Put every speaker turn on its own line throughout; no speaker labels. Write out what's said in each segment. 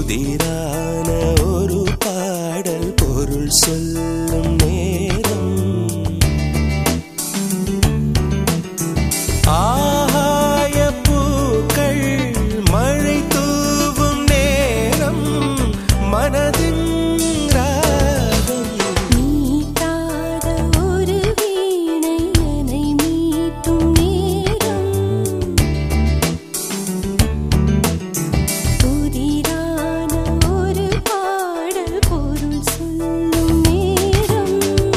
புதிரான ஒரு பாடல் பொருள் சொல்லும் நேரம் ஆகாய பூக்கள் மழை தூவும் நேரம் மனதின் ராகம்
மீட்டாத ஒரு வீணை என்னை மீட்டும் நேரம் புதிரான ஒரு பாடல் பொருள் சொல்லும் நேரம்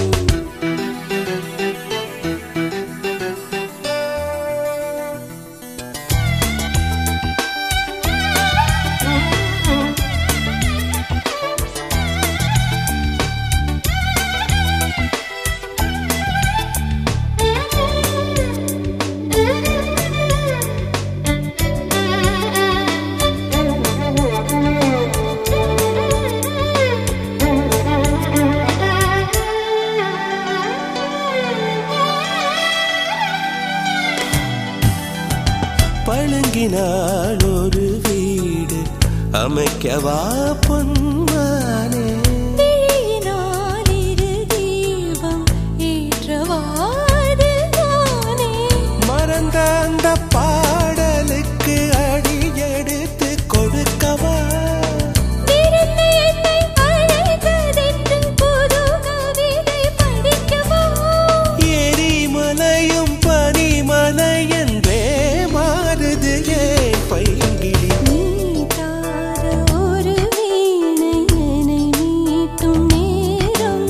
பழங்கினால் ஒரு வீடு அமைக்கவா பொன்மானே
விழியினால் இரு தீபம் ஏற்றவாறு நானே
மறந்த அந்த பாடலுக்கு அடி எடுத்து கொடுக்கவா
விருந்து என்னை அழைத்ததென்று புது கவிதை படிக்கவா
எரிமலையும் பனிமலை என்றே மாறுது ஏன் பைங்கிடி
மீட்டாத ஒரு வீணை என்னை மீட்டும் நேரம்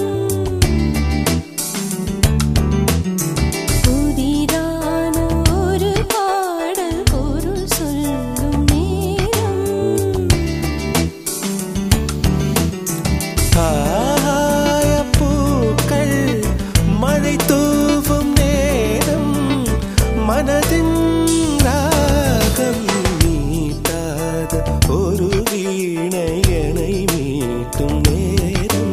புதிரான ஒரு பாடல் பொருள் சொல்லும் நேரம்
ஆய பூக்கள் மழை தூவும் நேரம் மனதின் ராகம் மீட்டாத ஒரு வீணையனை மீட்டும் நேரம்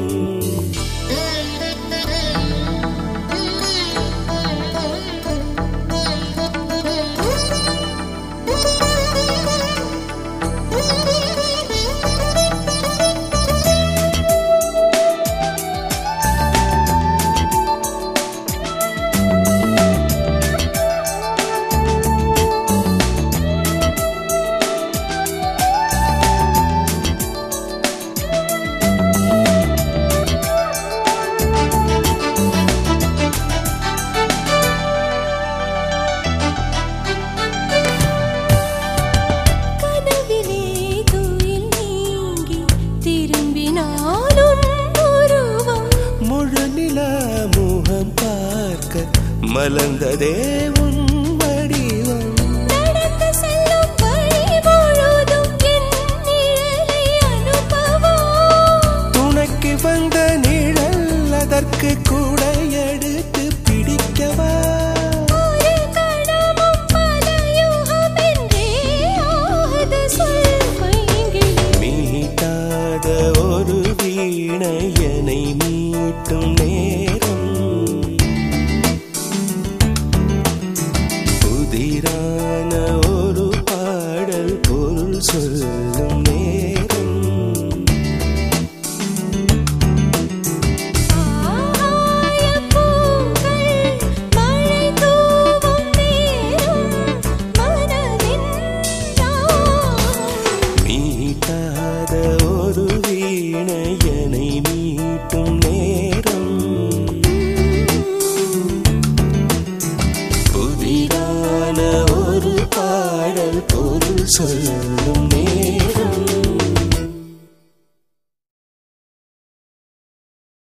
கனவிலே துயில் நீங்கி திரும்பினாலும் உருவம்
முழு நிலா முகம் பார்க்க மலர்ந்ததே உன் வடிவம்
நடந்து செல்லும் வழி முழுதும் என் நிழலை அனுபவம்
துணைக்கு வந்த நிழல் அதற்கு கூட எடுத்து பிடிக்கவா
ஒரு கணமும் பல யுகம் என்றே ஆகுது சொல் பைங்கிளி
மீட்டாத ஒரு வீணையனை மீட்டும் நேரம் புதிரான ஒரு பாடல் பொருள் சொல்லும் நேரம்
ஆய பூக்கள் மழை தூவும் நேரம் மனதின் தாகம்
மீட்டாத ஒரு வீணையனை மீட்டும் நேரம் புதிதான ஒரு பாடல் பொருள் சொல்லும்